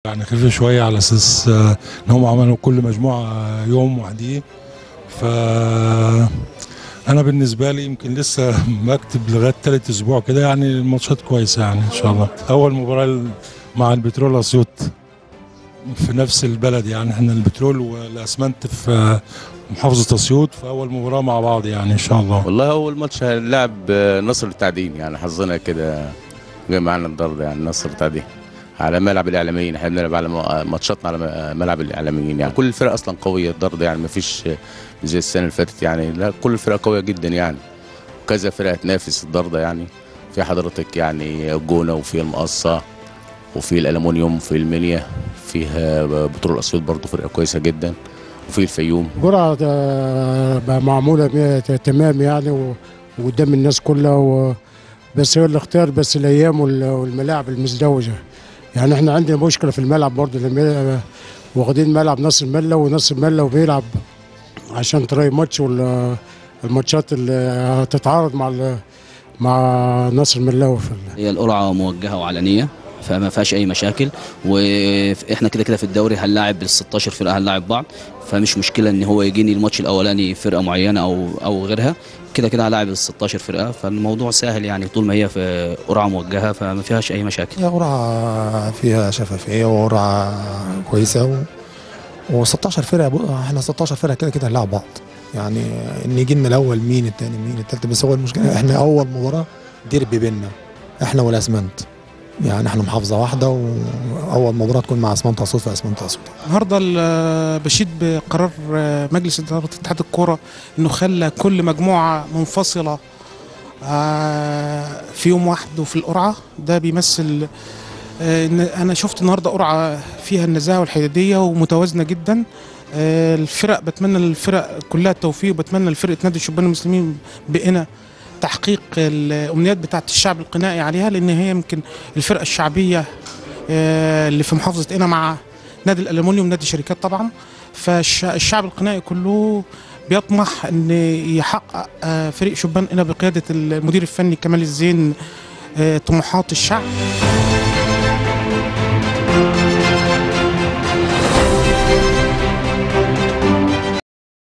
يعني خفيفه شويه على اساس آه، ان هم عملوا كل مجموعه يوم وحديه ف انا بالنسبه لي يمكن لسه بكتب لغايه ثالث اسبوع كده يعني الماتشات كويسه يعني ان شاء الله اول مباراه مع البترول اسيوط في نفس البلد يعني احنا البترول والاسمنت في محافظه اسيوط في اول مباراه مع بعض يعني ان شاء الله والله اول ماتش هنلعب نصر التعدين يعني حظنا كده جاي معانا النهارده يعني نصر التعدين على ملعب الاعلاميين احنا بنلعب على ماتشاتنا على ملعب الاعلاميين يعني كل الفرق اصلا قويه الضرب يعني ما فيش زي السنه اللي فاتت يعني لا كل الفرق قويه جدا يعني وكذا فرقه تنافس الضربه يعني في حضرتك يعني الجونه وفي المقصه وفي الالومنيوم وفي المنيا فيها بترول اسيوط برضه فرقه كويسه جدا وفي الفيوم جرعه بقى معموله تمام يعني وقدام الناس كلها و بس هو الاختيار بس الايام والملاعب المزدوجه يعني احنا عندنا مشكله في الملعب برضه لما واخدين ملعب نصر المله ونصر المله وبيلعب عشان تراي ماتش والماتشات اللي هتتعارض مع مع نصر الملاوي هي القرعه موجهه وعلنيه فما فيهاش اي مشاكل واحنا كده كده في الدوري هنلاعب بال 16 فرقه هنلاعب بعض فمش مشكله ان هو يجيني الماتش الاولاني فرقه معينه او او غيرها كده كده هلاعب ال 16 فرقه فالموضوع سهل يعني طول ما هي في قرعه موجهه فما فيهاش اي مشاكل هي قرعه فيها شفافيه وقرعه كويسه و... و16 فرقه احنا 16 فرقه كده كده هنلاعب بعض يعني ان يجي لنا الاول مين الثاني مين الثالث بس هو المشكله احنا اول مباراه ديربي بينا احنا والاسمنت يعني احنا محافظه واحده واول مباراه تكون مع اسمنت اسيوط في اسمنت اسيوط النهارده بشيد بقرار مجلس اداره اتحاد الكوره انه خلى كل مجموعه منفصله في يوم واحد وفي القرعه ده بيمثل ان انا شفت النهارده قرعه فيها النزاهه والحياديه ومتوازنه جدا الفرق بتمنى للفرق كلها التوفيق وبتمنى لفرقه نادي الشبان المسلمين بقنا تحقيق الامنيات بتاعه الشعب القنائي عليها لان هي يمكن الفرقه الشعبيه اللي في محافظه قنا مع نادي الالومنيوم نادي شركات طبعا فالشعب القنائي كله بيطمح ان يحقق فريق شبان قنا بقياده المدير الفني كمال الزين طموحات الشعب